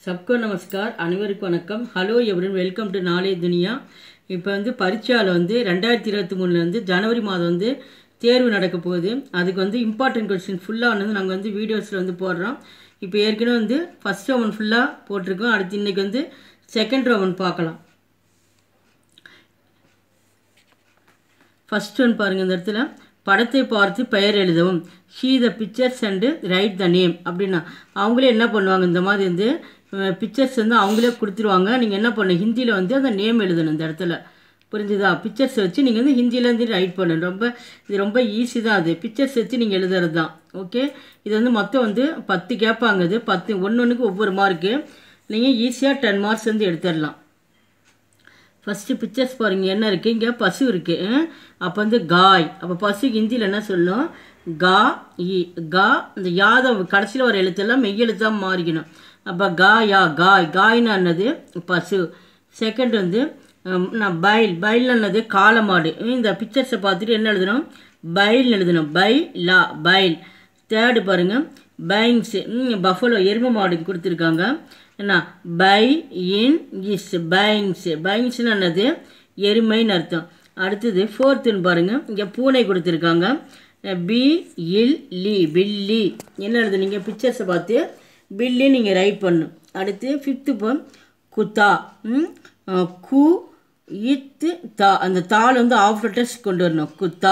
சப்கோ நமஸ்கார் அனைவருக்கும் வணக்கம் hello everyone welcome to நாளே துனியா இப்போ வந்து பரீட்சாவில் வந்து ரெண்டாயிரத்தி இருபத்தி மூணில் வந்து ஜனவரி மாதம் வந்து தேர்வு நடக்க போகுது அதுக்கு வந்து இம்பார்ட்டன்ட் கொஸ்டின் ஃபுல்லாக வந்து நாங்கள் வந்து வீடியோஸில் வந்து போடுறோம் இப்போ ஏற்கனவே வந்து ஃபஸ்ட் ரவுண்ட் ஃபுல்லாக போட்டிருக்கோம் அடுத்து இன்றைக்கி வந்து செகண்ட் ரவுண்ட் பார்க்கலாம் ஃபர்ஸ்ட் ஒன் பாருங்கள் இந்த இடத்துல படத்தை பார்த்து பெயர் எழுதவும் see the pictures and write the name அப்படின்னா அவங்களே என்ன பண்ணுவாங்க இந்த மாதிரி வந்து பிக்சர்ஸ் வந்து அவங்களே கொடுத்துருவாங்க நீங்கள் என்ன பண்ணணும் ஹிந்தியில் வந்து அந்த நேம் எழுதணும் இந்த இடத்துல புரிஞ்சுதா பிக்சர்ஸ் வச்சு நீங்கள் வந்து ஹிந்தியிலேருந்து ரைட் பண்ணணும் ரொம்ப இது ரொம்ப ஈஸி தான் அது பிக்சர்ஸ் வச்சு நீங்கள் எழுதுறது தான் ஓகே இது வந்து மொத்தம் வந்து பத்து கேட்பாங்க இது பத்து ஒன்று ஒன்றுக்கு ஒவ்வொரு மார்க்கு நீங்கள் ஈஸியாக டென் மார்க்ஸ் வந்து எடுத்துடலாம் ஃபஸ்ட்டு பிக்சர்ஸ் பாருங்க என்ன இருக்குது இங்கே பசு இருக்குது அப்போ வந்து காய் அப்போ பசுக்கு ஹிந்தியில் என்ன சொல்லும் கா இ கா இந்த யாதம் கடைசியில் வர எழுத்தெல்லாம் மெய் எழுத்தாக மாறிக்கணும் அப்போ கா யா காய் காய்னா என்னது பசு செகண்ட் வந்து ஹம், நான் பைல் பைல் என்னது காளமாடு இந்த பிக்சர்ஸை பார்த்துட்டு என்ன எழுதணும் பைல் எழுதணும் பை லா பைல் தேர்டு பாருங்கள் பைங்ஸு பஃபலோ எருமை மாடு கொடுத்துருக்காங்க என்ன பை இன் இஸ் பைங்ஸ் பைங்ஸ்னு என்னது எருமைன்னு அர்த்தம் அடுத்தது ஃபோர்த்துன்னு பாருங்கள் இங்கே பூனை கொடுத்துருக்காங்க பி இல் லி பில்லி என்ன எழுது நீங்கள் பிக்சர்ஸை பார்த்து பில்லி நீங்கள் ரைட் பண்ணும் அடுத்து ஃபிஃப்த்து போ குத்தா ம், அஹ், கு இத்து தா அந்த தாள் வந்து ஆஃப் லெட்டர்ஸ் கொண்டு வரணும் குத்தா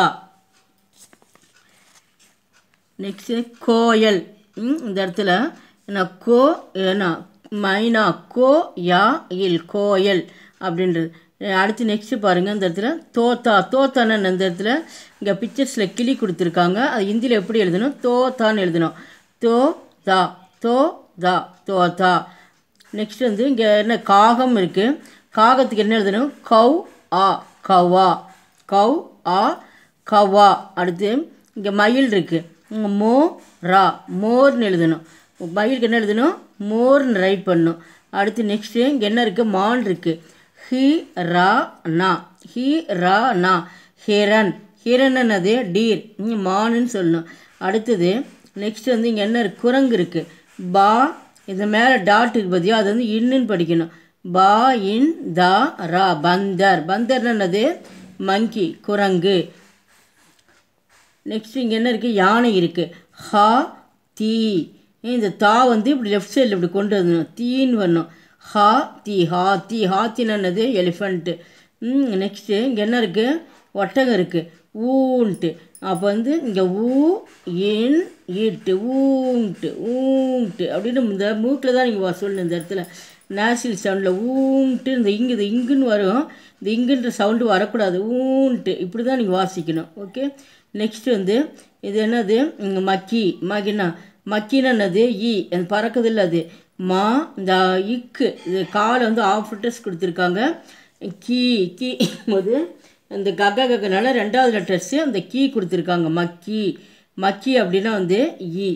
நெக்ஸ்ட்டு கோயல் ம், இந்த இடத்துல என்ன கோ என்ன மைனா கோ யா இல் கோயல் அப்படின்றது அஹ் அடுத்து நெக்ஸ்ட்டு பாருங்கள் இந்த இடத்துல தோத்தா தோத்தான்னு இந்த இடத்துல இங்கே பிக்சர்ஸில் கிளி கொடுத்துருக்காங்க அது ஹிந்தியில் எப்படி எழுதணும் தோத்தான்னு எழுதணும் தோ தா தோ தா தோத்தா நெக்ஸ்ட் வந்து இங்கே என்ன காகம் இருக்குது காகத்துக்கு என்ன எழுதணும் கவ் ஆ கவா கவ் ஆ கவா அடுத்து இங்கே மயில் இருக்குது மோ ரா மோர்னு எழுதணும் மயிலுக்கு என்ன எழுதணும் மோர்னு ரைட் பண்ணணும் அடுத்து நெக்ஸ்ட்டு இங்கே என்ன இருக்குது மான் இருக்குது ஹி ரா நா ஹி ரா நா ஹிரன் ஹிரன் என்னது டீர் இங்கே மானுன்னு சொல்லணும் அடுத்தது நெக்ஸ்ட் வந்து இங்கே என்ன இருக்கு குரங்கு இருக்குது பா இது மேலே டாட் இருக்கு பார்த்தியா அது வந்து இன்னுன்னு படிக்கணும் பா இன் தா ரா பந்தர் பந்தர்னு என்னது மங்கி குரங்கு நெக்ஸ்ட் இங்கே என்ன இருக்குது யானை இருக்குது ஹா தீ இந்த தா வந்து இப்படி லெஃப்ட் சைடில் இப்படி கொண்டு வரணும் தீன்னு வரணும் ஹா தீ ஹா தீ ஹாத்தின்னு என்னது எலிஃபண்ட்டு நெக்ஸ்ட்டு இங்கே என்ன இருக்குது ஒட்டகம் இருக்குது ஊன்ட்டு அப்போ வந்து இங்கே ஊ இன் இட்டு ஊங்ட்டு ஊங்ட்டு அப்படின்னு இந்த மூக்கில் தான் நீங்கள் சொல்லணும் இந்த இடத்துல நேஷனல் சவுண்டில் ஊன்ட்டு இந்த இங்கு இது இங்குன்னு வரும் இந்த இங்குன்ற சவுண்டு வரக்கூடாது ஊன்ட்டு இப்படி தான் நீங்கள் வாசிக்கணும் ஓகே நெக்ஸ்ட் வந்து இது என்னது இங்க மக்கி மகினா மக்கினா என்னது ஈ அது பறக்குது இல்லை அது மா இந்த இக்கு இது காலை வந்து ஆஃப் லிட்டர்ஸ் கொடுத்துருக்காங்க கீ கீ போது இந்த கக கக்கனால ரெண்டாவது லெட்டர்ஸு அந்த கீ கொடுத்துருக்காங்க மக்கி மக்கி அப்படின்னா வந்து ஈ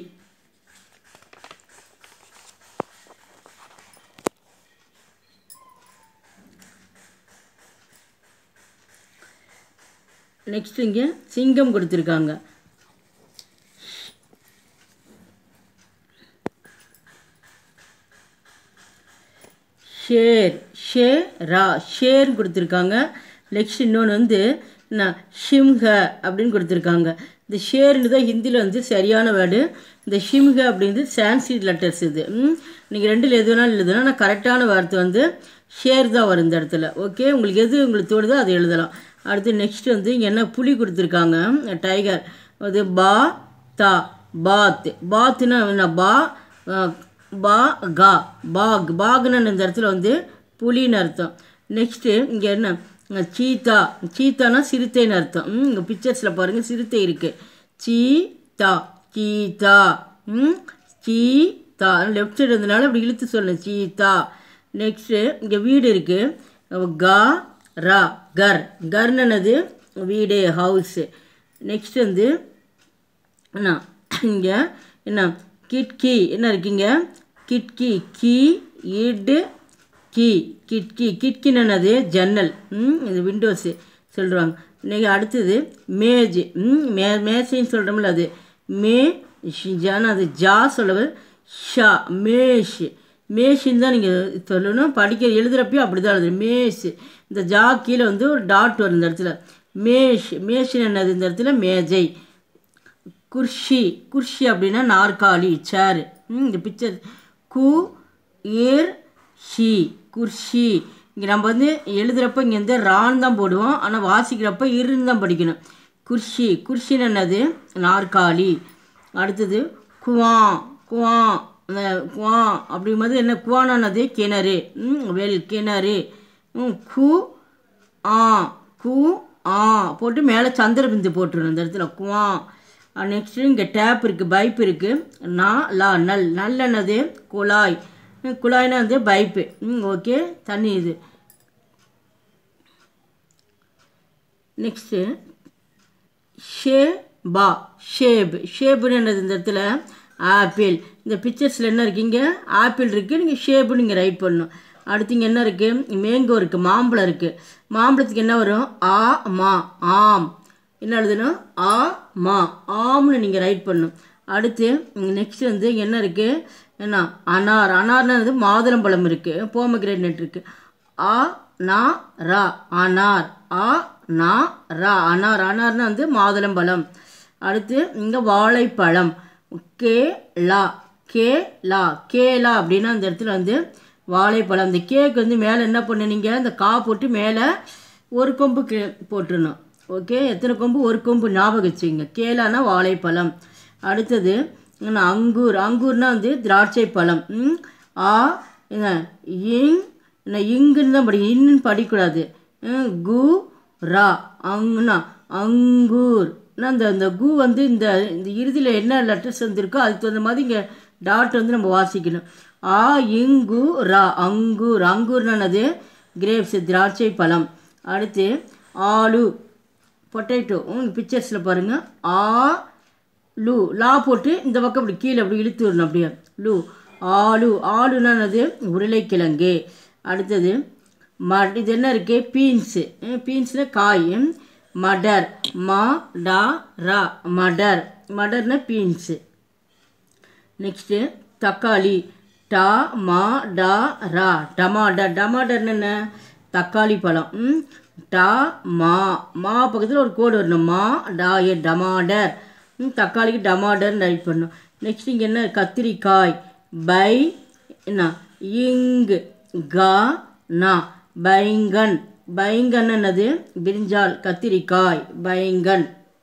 நெக்ஸ்ட் இங்கே சிங்கம் கொடுத்துருக்காங்க ஷேர் ஷே ரா ஷேர்னு கொடுத்துருக்காங்க நெக்ஸ்ட் இன்னொன்று வந்து என்ன ஷிம்ஹ அப்படின்னு கொடுத்துருக்காங்க இந்த ஷேர்னு தான் ஹிந்தியில் வந்து சரியான வேர்டு இந்த ஷிம்ஹ அப்படிங்கிறது சான்ஸ்கிரிட் லெட்டர்ஸ் இது ம் நீங்கள் ரெண்டில் எது வேணாலும் எழுதலாம் ஆனால் கரெக்டான வார்த்தை வந்து ஷேர் தான் வரும் இந்த இடத்துல ஓகே உங்களுக்கு எது உங்களுக்கு தோணுதோ அதை எழுதலாம் அடுத்து நெக்ஸ்ட் வந்து இங்கே என்ன புலி கொடுத்துருக்காங்க டைகர் அது பா தா பாத் பாத்துனா என்ன பா அஹ், பா கா பாக் பாக்னு இந்த இடத்துல வந்து புலின்னு அர்த்தம் நெக்ஸ்ட்டு இங்கே என்ன அஹ், சீத்தா சீத்தானா சிறுத்தைன்னு அர்த்தம் ம், இங்கே பிக்சர்ஸில் பாருங்கள் சிறுத்தை இருக்குது சீத்தா சீத்தா ம் சீத்தா லெஃப்ட் சைடு இருந்தனால அப்படி இழுத்து சொல்லணும் சீத்தா நெக்ஸ்ட்டு இங்கே வீடு இருக்குது கா ரா கர் கர்னு என்னது வீடு ஹவுஸு நெக்ஸ்ட் வந்து என்ன இங்கே என்ன கிட்கி என்ன இருக்கீங்க கிட்கி கீ இடு கீ கிட்கி கிட்கின்னு என்னது ஜன்னல் ம் இது விண்டோஸு சொல்கிறாங்க இன்னைக்கு அடுத்தது மேஜ் ம் மே மேசைன்னு சொல்கிறோம்ல அது மே ஜான அது ஜா சொல்லவர் ஷா மேஷ் மேஷின்னு தான் நீங்கள் சொல்லணும் படிக்க எழுதுகிறப்பையும் அப்படி தான் எழுதுணும் மேஷ் இந்த ஜா கீழே வந்து ஒரு டாட் வரும் இந்த இடத்துல மேஷ் மேஷின் என்னது இந்த இடத்துல மேஜை குர்ஷி குர்ஷி அப்படின்னா நாற்காலி சேரு இந்த பிக்சர் கு ஏர் ஷி குர்ஷி இங்கே நம்ம வந்து எழுதுகிறப்ப இங்கே வந்து ரான் தான் போடுவோம் ஆனால் வாசிக்கிறப்ப இருன்னு தான் படிக்கணும் குர்ஷி குர்ஷின்னு என்னது நாற்காலி அடுத்தது குவா குவா அந்த குவா அப்படிங்கும்போது என்ன குவானானது கிணறு ம், வெல் கிணறு ம், கு ஆ கு ஆ போட்டு மேலே சந்திரபிந்து போட்டுருணும் இந்த இடத்துல குவா நெக்ஸ்ட்டு இங்கே டேப் இருக்குது பைப் இருக்குது நா லா நல் நல்லென்னது குழாய் ம், குழாய்னா வந்து பைப்பு ம் ஓகே தண்ணி இது நெக்ஸ்ட்டு ஷேபா ஷேப் ஷேப்புன்னு என்னது இந்த இடத்துல ஆப்பிள் இந்த பிக்சர்ஸில் என்ன இருக்கீங்க ஆப்பிள் இருக்குது நீங்கள் ஷேப்பு நீங்கள் ரைட் பண்ணணும் அடுத்து இங்கே என்ன இருக்குது மேங்கோ இருக்குது மாம்பழம் இருக்குது மாம்பழத்துக்கு என்ன வரும் ஆ மா ஆம் என்ன எழுதணும் ஆ மா ஆம்னு நீங்கள் ரைட் பண்ணணும் அடுத்து நெக்ஸ்ட் வந்து என்ன இருக்குது என்ன அனார் அனார்னா வந்து மாதுளம்பழம் இருக்குது போமகிரேட் இருக்குது ஆ நா ரா அனார் ஆ நா ரா அனார் அனார்னா வந்து மாதுளம்பழம் அடுத்து இங்கே வாழைப்பழம் கே லா கே லா கேலா அப்படின்னா அந்த இடத்துல வந்து வாழைப்பழம் இந்த கேக்கு வந்து மேலே என்ன பண்ணுனீங்க இந்த கா போட்டு மேலே ஒரு கொம்பு கே போட்டுருணும் ஓகே எத்தனை கொம்பு ஒரு கொம்பு ஞாபகம் வச்சுங்க கேலானா வாழைப்பழம் அடுத்தது என்ன அங்கூர் அங்கூர்னா வந்து திராட்சை பழம் ம், ஆ என்ன இங் என்ன இங்குன்னு தான் படி இன்னுன்னு படிக்கூடாது ம், கு ரா அங்குனா அங்கூர் நான் இந்த இந்த கு வந்து இந்த இந்த இறுதியில் என்ன லெட்டர்ஸ் வந்திருக்கோ அதுக்கு தகுந்த மாதிரி இங்கே டாட் வந்து நம்ம வாசிக்கணும் ஆ இங்கு ரா அங்கூர் அங்கூர்னானது கிரேப்ஸ் திராட்சை பழம் அடுத்து ஆலு பொட்டேட்டோ பிக்சர்ஸில் பாருங்கள் ஆ லு லா போட்டு இந்த பக்கம் இப்படி கீழே அப்படி இழுத்து வரணும் அப்படியே லு ஆலு ஆலுனானது உருளைக்கிழங்கு அடுத்தது ம இது என்ன இருக்கு பீன்ஸு பீன்ஸில் காய் ம், மடர் மா டா ரா மடர் மடர்னா பீன்ஸு நெக்ஸ்ட்டு தக்காளி டா மா டா ரா டமாடர் டமாடர்னு என்ன தக்காளி பழம் ம் டா மா மா பக்கத்தில் ஒரு கோடு வரணும் மா டா ஏ டமாடர் ம் தக்காளிக்கு டமாடர்னு ரைட் பண்ணணும் நெக்ஸ்ட் இங்கே என்ன கத்திரிக்காய் பை என்ன இங்கு கா நா பைங்கன் பைங்கன் என்னது பிரிஞ்சால் கத்திரிக்காய் பைங்கன்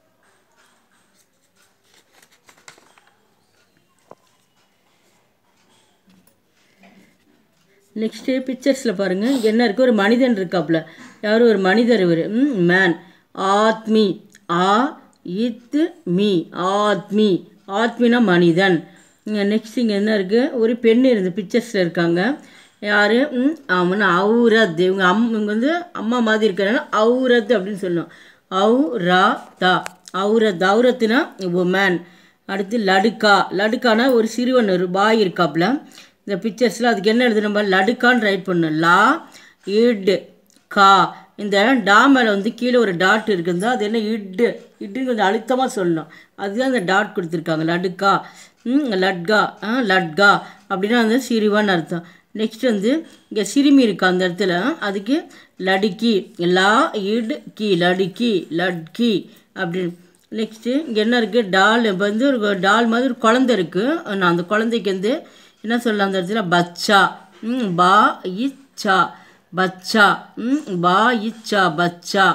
நெக்ஸ்ட்டு பிக்சர்ஸில் பாருங்கள் இங்கே என்ன இருக்குது ஒரு மனிதன் இருக்காப்புல யாரும் ஒரு மனிதர் இவர் மேன் ஆத்மி ஆ இத்து மீ ஆத்மி ஆத்மினா மனிதன் இங்கே நெக்ஸ்ட் இங்கே என்ன இருக்குது ஒரு பெண் இருந்து பிக்சர்ஸில் இருக்காங்க யார் அவன் அவுரத் இவங்க அம் இவங்க வந்து அம்மா மாதிரி இருக்கிறனால அவுரத் அப்படின்னு சொல்லணும் அவு ரா தா அவுரத் அவுரத்துனா உமன் அடுத்து லடுக்கா லடுக்கானா ஒரு சிறுவன் ஒரு பாய் இருக்காப்புல இந்த பிக்சர்ஸில் அதுக்கு என்ன எழுதணும் பாரு, லடுக்கான்னு ரைட் பண்ணணும் லா இட் கா இந்த டா மேலே வந்து கீழே ஒரு டாட் இருக்குதா அது என்ன இட்டு இட்டுன்னு கொஞ்சம் அழுத்தமாக சொல்லணும் அதுதான் அந்த டாட் கொடுத்துருக்காங்க லடுக்கா ம் லட்கா ஆ லட்கா அப்படின்னா வந்து சிறுவன் அர்த்தம் நெக்ஸ்ட் வந்து இங்கே சிறுமி இருக்கா அந்த இடத்துல அதுக்கு லடுக்கி லா இட் கி லடுக்கி லட்கி அப்படின்னு நெக்ஸ்ட்டு இங்கே என்ன இருக்குது டால் இப்போ வந்து ஒரு டால் மாதிரி ஒரு குழந்தை இருக்குது நான் அந்த குழந்தைக்கு வந்து என்ன சொல்லலாம் அந்த இடத்துல பச்சா ம் பா இச்சா பச்சா ம் பா இச்சா பச்சா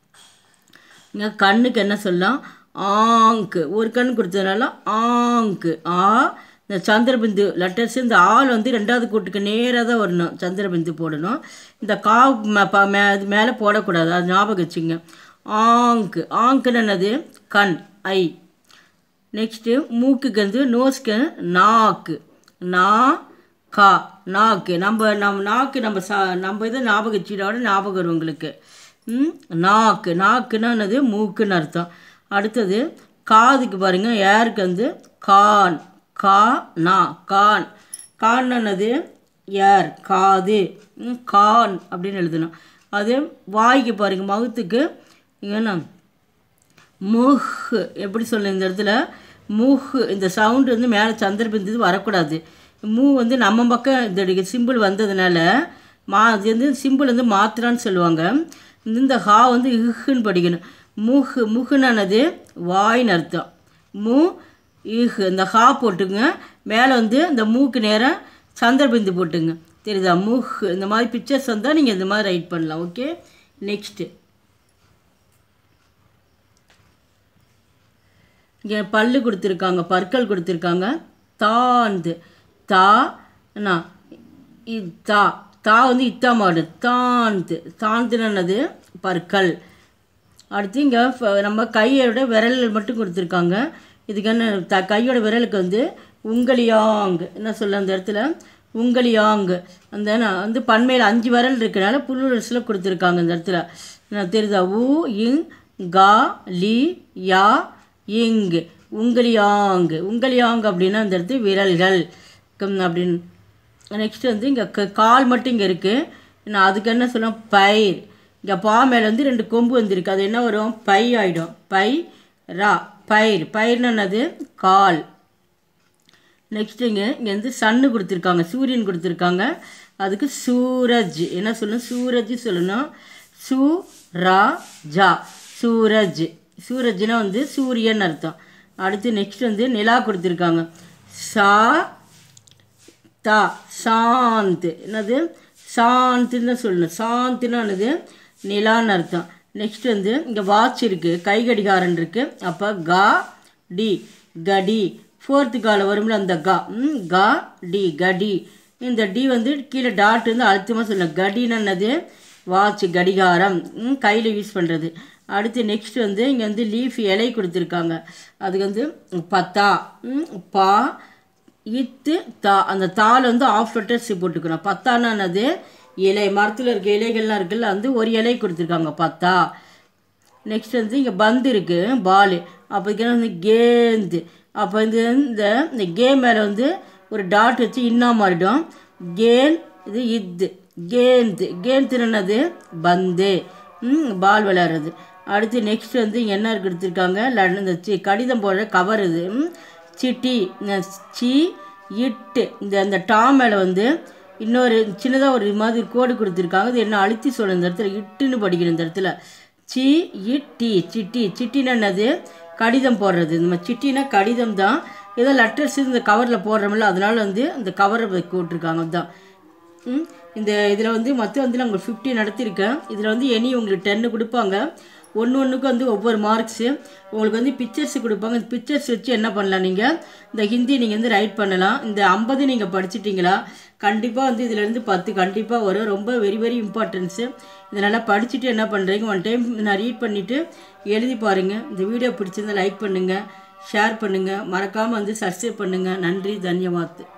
இங்கே கண்ணுக்கு என்ன சொல்லலாம் ஆங்கு ஒரு கண் கொடுத்ததுனால ஆங்கு ஆ இந்த சந்திரபிந்து லெட்டர்ஸ் இந்த ஆள் வந்து ரெண்டாவது கூட்டுக்கு நேராக தான் வரணும் சந்திரபிந்து போடணும் இந்த கா ம- ப- மே மேலே போடக்கூடாது அது ஞாபகம் வச்சுங்க ஆங்கு ஆங்குன்னு என்னது கண் ஐ நெக்ஸ்ட்டு மூக்குக்கு வந்து நோஸ்க்கு நாக்கு நா கா நாக்கு நம்ம நம்ம நாக்கு நம்ம சா நம்ம இதை ஞாபகம் வச்சுட்டோட ஞாபகம் வரும் உங்களுக்கு ம் நாக்கு நாக்குன்னா என்னது மூக்குன்னு அர்த்தம் அடுத்தது காதுக்கு பாருங்க ஏருக்கு வந்து கான் கா நா கான் கான் என்னது ஏர் காது ம், கான் அப்படின்னு எழுதணும் அது வாய்க்கு பாருங்க மவுத்துக்கு என்ன முஹ் எப்படி சொல்ல இந்த இடத்துல முஹ் இந்த சவுண்டு வந்து மேலே சந்திரபிந்து வரக்கூடாது மூ வந்து நம்ம பக்கம் இந்த சிம்பிள் வந்ததுனால மா அது வந்து சிம்பிள் வந்து மாத்திரான்னு சொல்லுவாங்க இந்த ஹா வந்து இஹுன்னு படிக்கணும் முஹு முகுனானது வாய்னு அர்த்தம் மூ இஹு இந்த ஹா போட்டுங்க மேலே வந்து இந்த மூக்கு நேரம் சந்திரபிந்து போட்டுங்க தெரியுதா முஹ் இந்த மாதிரி பிக்சர்ஸ் வந்தால் நீங்கள் இந்த மாதிரி ரைட் பண்ணலாம் ஓகே நெக்ஸ்ட்டு இங்கே பல்லு கொடுத்துருக்காங்க பற்கள் கொடுத்துருக்காங்க தாந்து தா என்ன இ- தா தா வந்து இத்தா மாடு தாந்து தாந்துனது பற்கள் அடுத்து இங்கே நம்ம கையோட விரல் மட்டும் கொடுத்துருக்காங்க இதுக்கு என்ன த கையோட விரலுக்கு வந்து உங்களியாங் என்ன சொல்ல அந்த இடத்துல உங்களியாங் அந்த நான் வந்து பன்மையில் அஞ்சு விரல் இருக்கனால புல்லுரசில் கொடுத்துருக்காங்க இந்த இடத்துல நான் தெரியுதா உ இங் கா லி யா இங் உங்களியாங் உங்களியாங் அப்படின்னா அந்த இடத்து விரல்கள் கம் அப்படின்னு நெக்ஸ்ட் வந்து இங்கே கால் மட்டும் இங்கே இருக்குது நான் அதுக்கு என்ன சொல்லுவேன் பயிர் இங்கே பா மேலே வந்து ரெண்டு கொம்பு வந்திருக்கு அது என்ன வரும் பை ஆகிடும் பை ரா பயிர் பயிர்னு என்னது கால் நெக்ஸ்ட் இங்கே இங்கே வந்து சன்னு கொடுத்துருக்காங்க சூரியன் கொடுத்துருக்காங்க அதுக்கு சூரஜ் என்ன சொல்லணும் சூரஜ் சொல்லணும் சூ ரா ஜா சூரஜ் சூரஜ்னா வந்து சூரியன் அர்த்தம் அடுத்து நெக்ஸ்ட் வந்து நிலா கொடுத்துருக்காங்க சா தா சாந்த் என்னது சாந்துன்னு தான் சொல்லணும் சாந்துன்னு என்னது நிலான்னு அர்த்தம் நெக்ஸ்ட் வந்து இங்கே வாட்ச் இருக்குது கை கடிகாரன் இருக்குது அப்போ கா டி கடி ஃபோர்த்து கால வரும்ல அந்த கா ம் கா டி கடி இந்த டி வந்து கீழே டாட் வந்து அழுத்தமாக சொல்லணும் கடின்னு என்னது வாட்ச் கடிகாரம் ம், கையில் யூஸ் பண்ணுறது அடுத்து நெக்ஸ்ட் வந்து இங்கே வந்து லீஃப் இலை கொடுத்துருக்காங்க அதுக்கு வந்து பத்தா ம், பா இத்து தா அந்த தாள் வந்து ஆஃப் லெட்டர்ஸ் போட்டுக்கணும் பத்தானா என்னது இலை மரத்தில் இருக்க இலைகள்லாம் இருக்குல்ல வந்து ஒரு இலை கொடுத்துருக்காங்க பத்தா நெக்ஸ்ட் வந்து இங்கே பந்து இருக்குது பால் அப்போ இதுக்கு வந்து கேந்து அப்போ இது இந்த இந்த கே மேலே வந்து ஒரு டாட் வச்சு இன்னா மாறிடும் கேன் இது இத்து கேந்து கேந்து என்னது பந்து ம் பால் விளையாடுறது அடுத்து நெக்ஸ்ட் வந்து இங்கே என்ன கொடுத்துருக்காங்க ல- இந்த சி- கடிதம் போடுற கவர் இது ம், சிட்டி இந்த சி இட்டு இந்த அந்த டா மேலே வந்து இன்னொரு சின்னதாக ஒரு மாதிரி கோடு கொடுத்துருக்காங்க இது என்ன அழுத்தி சொல்ல இந்த இடத்துல இட்டுன்னு படிக்கணும் இந்த இடத்துல சி இட்டி சிட்டி சிட்டின்னு என்னது கடிதம் போடுறது இந்த மாதிரி சிட்டினா கடிதம் தான் ஏதோ லெட்டர்ஸ் இந்த கவரில் போடுறோம்ல அதனால வந்து இந்த கவரை போட்டிருக்காங்க தான் ம், இந்த இதில் வந்து மொத்தம் வந்து நான் உங்களுக்கு ஃபிஃப்டி நடத்தியிருக்கேன் இதில் வந்து எனி உங்களுக்கு டென்னு கொடுப்பாங்க ஒன்று ஒன்றுக்கும் வந்து ஒவ்வொரு மார்க்ஸு உங்களுக்கு வந்து பிக்சர்ஸ் கொடுப்பாங்க இந்த பிக்சர்ஸ் வச்சு என்ன பண்ணலாம் நீங்கள் இந்த ஹிந்தி நீங்கள் வந்து ரைட் பண்ணலாம் இந்த ஐம்பது நீங்கள் படிச்சிட்டிங்களா கண்டிப்பாக வந்து இதுலேருந்து பத்து கண்டிப்பாக வரும் ரொம்ப வெரி வெரி இம்பார்ட்டன்ஸு இதனால் படிச்சுட்டு என்ன பண்ணுறீங்க ஒன் டைம் நான் ரீட் பண்ணிவிட்டு எழுதி பாருங்கள் இந்த வீடியோ பிடிச்சிருந்தா லைக் பண்ணுங்கள் ஷேர் பண்ணுங்கள் மறக்காமல் வந்து சப்ஸ்கிரைப் பண்ணுங்கள் நன்றி தன்யவாத்